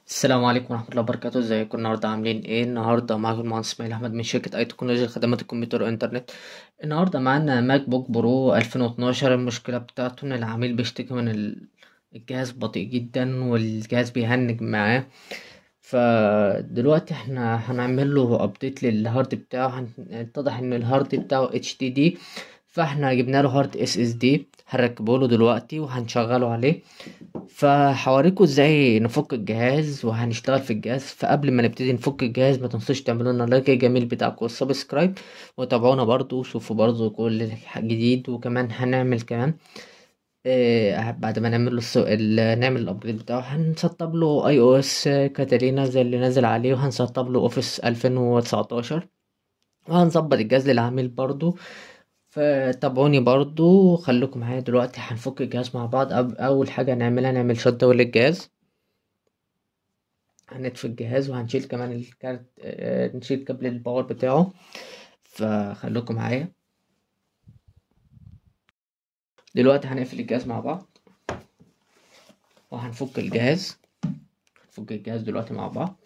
السلام عليكم ورحمة الله وبركاته ازيكم النهاردة عاملين ايه النهاردة معاكم المهندس اسماعيل احمد من شركة اي تكنولوجيا خدمات الكمبيوتر والانترنت النهاردة معانا ماك بوك برو 2012 المشكلة بتاعته ان العميل بيشتكي من ال- الجهاز بطيء جدا والجهاز بيهنج معاه فدلوقتي احنا هنعمل له ابديت للهارد بتاعه هنتضح ان الهارد بتاعه اتش دي دي فاحنا جبنا له هارد اس اس دي هنركبه له دلوقتي وهنشغله عليه فهوريكم ازاي نفك الجهاز وهنشتغل في الجهاز فقبل ما نبتدي نفك الجهاز ما تنسوش تعملوا لنا لايك الجميل بتاعكم والسبسكرايب وتابعونا برضو وشوفوا برضو كل جديد وكمان هنعمل كمان آه بعد ما نعمل له السو... ال... نعمل الابجريد بتاعه هنسطب له اي او اس كاتالينا زي اللي نازل عليه وهنسطب له اوفيس 2019 وهنظبط الجهاز للعميل برضو فتابعوني برضو خليكم معايا دلوقتي هنفك الجهاز مع بعض أب- اول حاجه هنعملها نعمل شت داون للجهاز هنطفي الجهاز وهنشيل كمان الكارت آه، نشيل كابل الباور بتاعه فخليكم معايا دلوقتي هنقفل الجهاز مع بعض وهنفك الجهاز نفك الجهاز دلوقتي مع بعض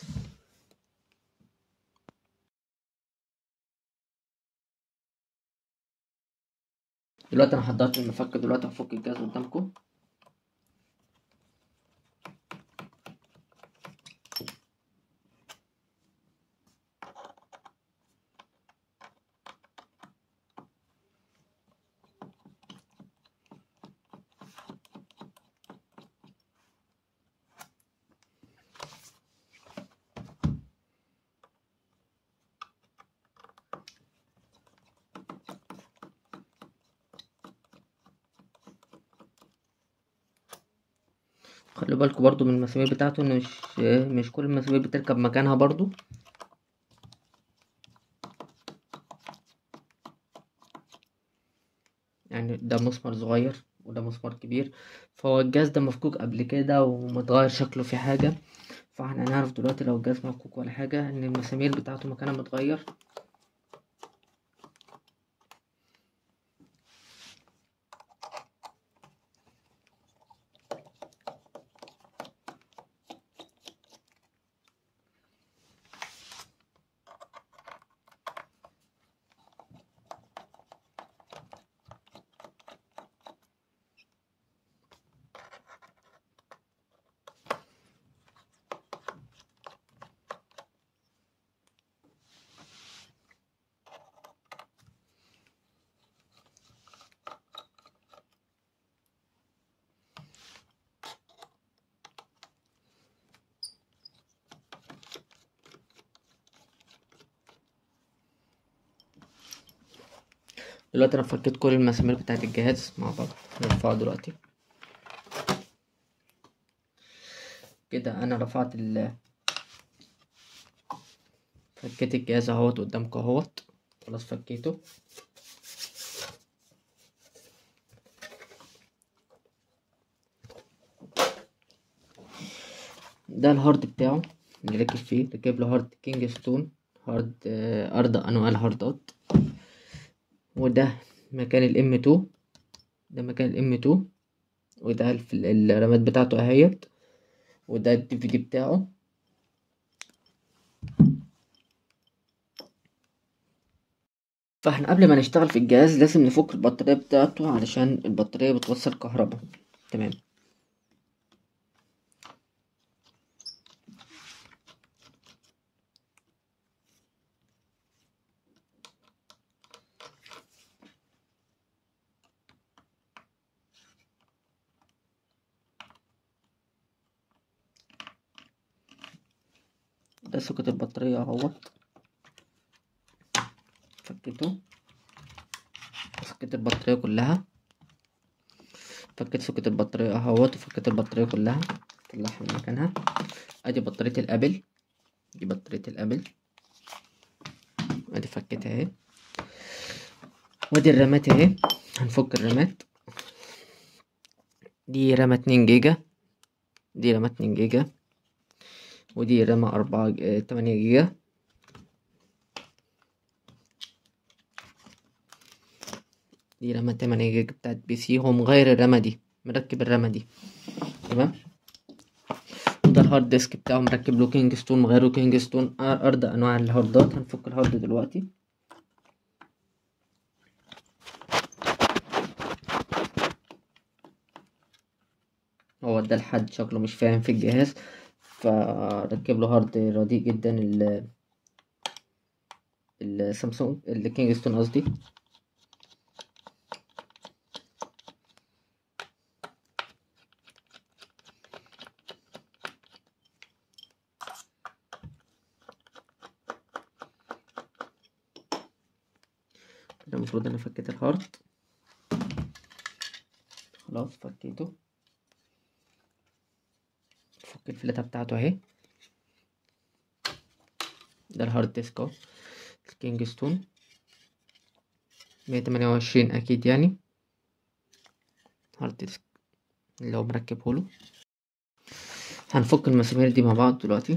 دلوقتي انا حضرت المفك دلوقتي هفك الجهاز قدامكم خلي بالكم برضو من المسامير بتاعته ان مش مش كل المسامير بتركب مكانها برضو يعني ده مسمار صغير وده مسمار كبير فهو الجهاز ده مفكوك قبل كده ومتغير شكله في حاجة فاحنا هنعرف دلوقتي لو الجهاز مفكوك ولا حاجة ان المسامير بتاعته مكانها متغير دلوقتي انا فكيت كل المسامير بتاعت الجهاز مع بعض نرفعه دلوقتي كده انا رفعت ال فكيت الجهاز اهوت قدامكم اهوت خلاص فكيته ده الهارد بتاعه اللي راكب فيه راكب له هارد كينج ستون هارد آه، ارضى انواع الهاردات وده مكان الام 2 ده مكان الام 2 وده الف- الرامات بتاعته اهيت وده الدي في دي بتاعه فاحنا قبل ما نشتغل في الجهاز لازم نفك البطارية بتاعته علشان البطارية بتوصل كهرباء تمام ده سوكت البطارية اهوت فكيته فكيت البطارية كلها فكيت سوكت البطارية اهوت وفكيت البطارية كلها طلعها من مكانها ادي بطارية الابل دي بطارية الابل ادي فكيتها اهي وادي الرامات اهي هنفك الرامات دي رامة اتنين جيجا دي رامة اتنين جيجا ودي رامة أربعة ج- آه، تمانية جيجا دي رامة تمانية جيجا بتاعت بي سي هو مغير الرامة دي مركب الرامة دي تمام وده الهارد ديسك بتاعه مركب له كينج ستون مغيره كينج ستون ارضى انواع الهاردات هنفك الهارد دلوقتي هو ده الحد شكله مش فاهم في الجهاز فركب له هارد رديء جدا ال السامسونج الكينج ستون قصدي كده المفروض انا فكيت الهارد خلاص فكيته فك الفلاتة بتاعته اهي ده الهارد ديسك اهو الكينج ستون مية تمانية وعشرين اكيد يعني هارد ديسك اللي هو مركبه له هنفك المسامير دي مع بعض دلوقتي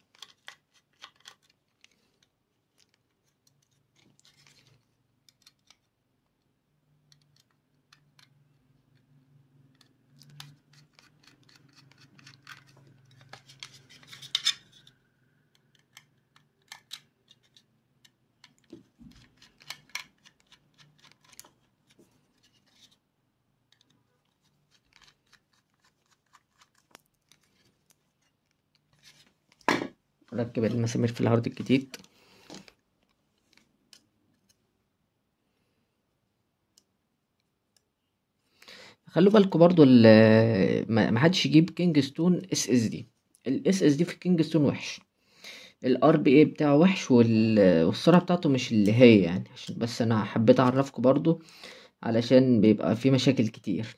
ركب المسامير في الهارد الجديد خلوا بالكوا برضو ما حدش يجيب كينج ستون اس اس دي الاس اس دي في كينج ستون وحش الار بي اي بتاعه وحش والسرعه بتاعته مش اللي هي يعني عشان بس انا حبيت اعرفكم برضو علشان بيبقى في مشاكل كتير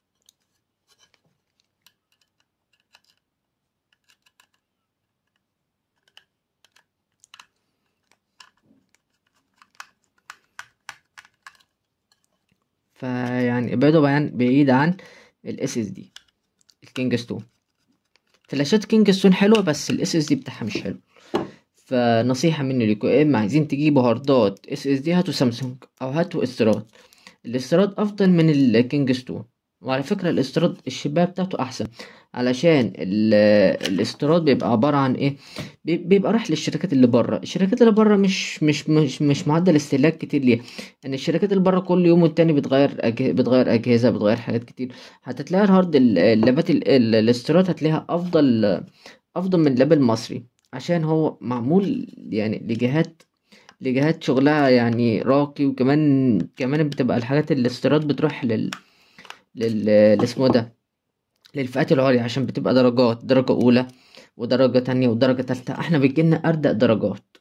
فيعني ابعدوا بعيد عن الاس اس دي الكينج ستون فلاشات كينج ستون حلوه بس الاس اس دي بتاعها مش حلو فنصيحه مني ليكوا يا اما عايزين تجيبوا هاردات اس اس دي هاتوا سامسونج او هاتوا استيراد الاستيراد افضل من الكينج ستون وعلى فكره الاستيراد الشبايه بتاعته احسن علشان الاستيراد بيبقى عباره عن ايه بيبقى رايح للشركات اللي بره الشركات اللي بره مش مش مش مش معدل استهلاك كتير ليها يعني الشركات اللي بره كل يوم والتاني بتغير أجه... بتغير اجهزه بتغير حاجات كتير هتلاقي الهارد اللابات الاستيراد هتلاقيها افضل افضل من اللاب المصري عشان هو معمول يعني لجهات لجهات شغلها يعني راقي وكمان كمان بتبقى الحاجات الاستيراد بتروح لل لل اسمه ده للفئات العليا عشان بتبقى درجات درجة أولى ودرجة تانية ودرجة تالتة احنا بيجيلنا أردأ درجات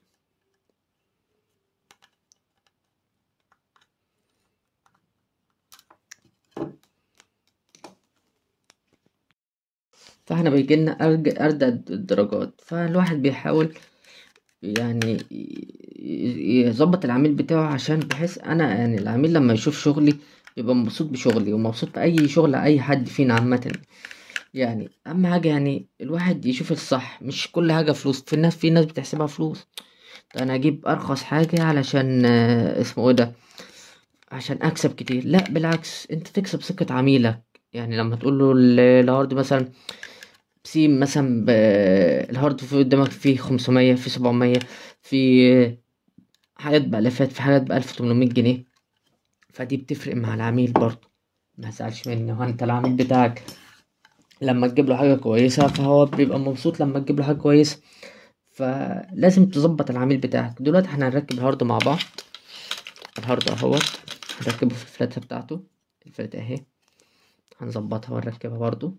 فاحنا بيجيلنا أردأ الدرجات فالواحد بيحاول يعني يظبط العميل بتاعه عشان بحيث انا يعني العميل لما يشوف شغلي يبقى مبسوط بشغلي ومبسوط بأي شغل أي حد فينا عامة يعني أهم حاجة يعني الواحد يشوف الصح مش كل حاجة فلوس في ناس في ناس بتحسبها فلوس أنا أجيب أرخص حاجة علشان اسمه ايه ده عشان أكسب كتير لأ بالعكس أنت تكسب ثقة عميلك يعني لما تقوله الهارد مثلا سيم مثلا الهارد في قدامك فيه خمسمية في سبعمية في حاجات بألافات في حاجات بألف تمنمية جنيه فدي بتفرق مع العميل برضه ما تزعلش مني هو انت العميل بتاعك لما تجيب له حاجه كويسه فهو بيبقى مبسوط لما تجيب له حاجه كويسه فلازم تظبط العميل بتاعك دلوقتي احنا هنركب الهارد مع بعض الهارد اهوت هنركبه في الفلاتة بتاعته الفلاتة اهي هنظبطها ونركبها برضو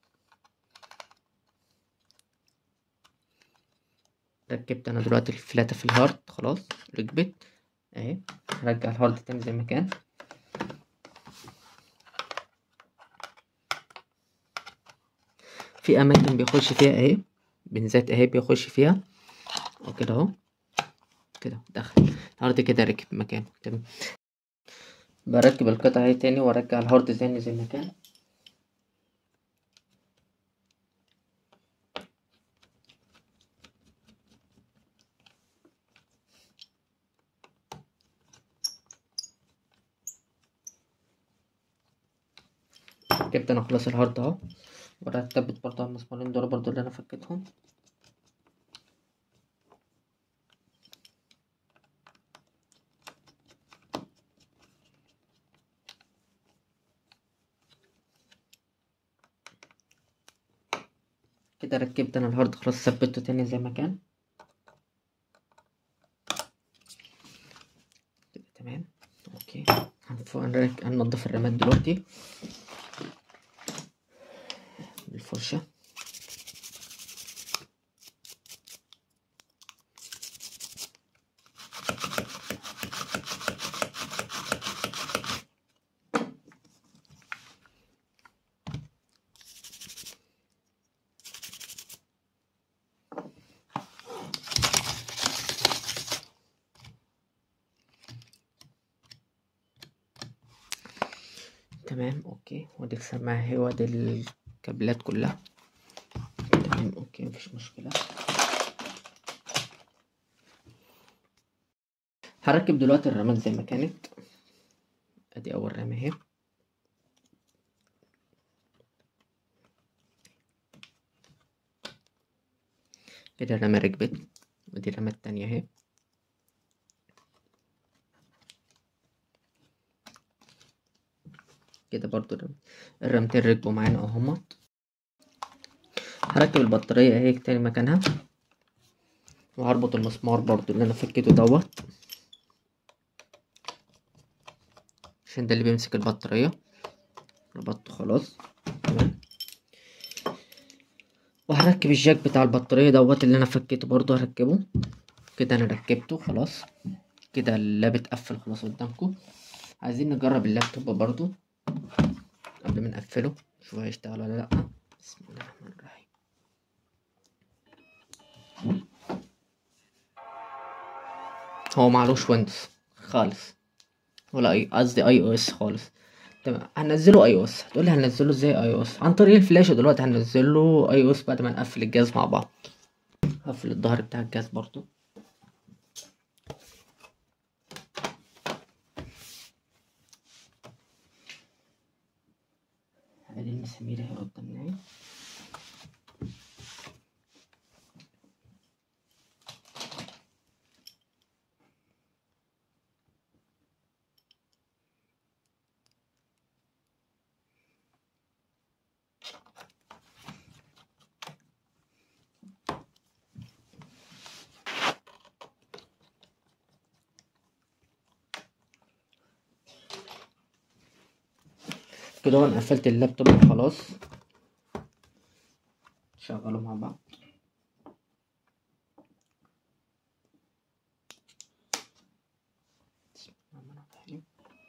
ركبت انا دلوقتي الفلاتة في الهارد خلاص ركبت اهي هرجع الهارد تاني زي ما كان في اماكن بيخش فيها اهي بنزات اهي بيخش فيها وكده اهو كده دخل الهارد كده ركب مكانه تمام بركب القطعة اهي تاني وارجع الهارد تاني زي ما كان ركبت انا خلاص الهارد اهو وركبت برضه على المسمارين دول برضه اللي انا فكيتهم كده ركبت انا الهارد خلاص ثبته تاني زي ما كان كده تمام اوكي هنف- هنرك- هننضف الرامات دلوقتي بالفرشة تمام اوكي ودي السماعة اهي وادي الكابلات كلها تمام اوكي مفيش مشكلة هركب دلوقتي الرامات زي ما كانت ادي اول رامة اهي كده الرامة ركبت ودي الرامة التانية اهي كده برضو الرم- الرامتين ركبوا معانا اهمت هركب البطارية اهي تاني مكانها وهربط المسمار برضو اللي انا فكيته دوت عشان ده اللي بيمسك البطارية ربطته خلاص تمام وهركب الجاك بتاع البطارية دوت اللي انا فكيته برضو هركبه كده انا ركبته خلاص كده اللاب اتقفل خلاص قدامكم عايزين نجرب اللابتوب برضو قبل ما نقفله نشوف هيشتغل ولا لأ بسم الله الرحمن الرحيم هو معلوش ويندوز خالص ولا اي قصدي اي او اس خالص تمام هنزله اي او اس هتقولي هنزله ازاي اي او اس عن طريق الفلاشة دلوقتي هنزله اي او اس بعد ما نقفل الجهاز مع بعض هقفل الظهر بتاع الجهاز برضو ادي المسامير اهي قدامنا اهي كده انا قفلت اللابتوب خلاص شغلوا مع بعض بسم الله الرحمن الرحيم.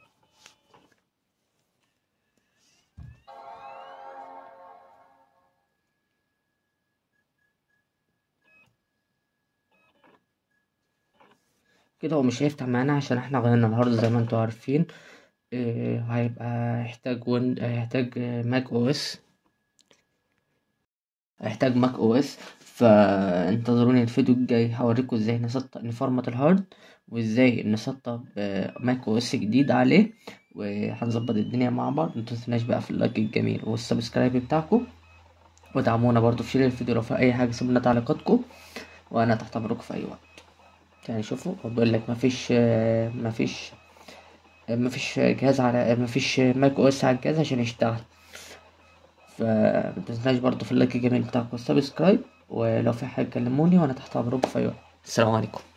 كده هو مش هيفتح معانا عشان احنا غيرنا الهارد زي ما انتوا عارفين إيه هيبقى هيحتاج وين هيحتاج ماك او اس هيحتاج ماك او اس فانتظروني الفيديو الجاي هوريكم ازاي نسطب نفرمت الهارد وازاي نسطب آه، ماك او اس جديد عليه وهنظبط الدنيا مع بعض متنسوناش بقى في اللايك الجميل والسبسكرايب بتاعكم ودعمونا برضو في شير الفيديو لو في اي حاجه سيبوا لنا تعليقاتكم وانا تحت امركم في اي وقت يعني شوفوا هو بيقول لك مفيش آه، مفيش آه، مفيش جهاز على مفيش ماك او اس على الجهاز عشان يشتغل فمتنسوناش برضو في اللايك الجميل بتاعكم والسبسكرايب ولو في حاجه كلموني وانا تحت امركم في اي وقت السلام عليكم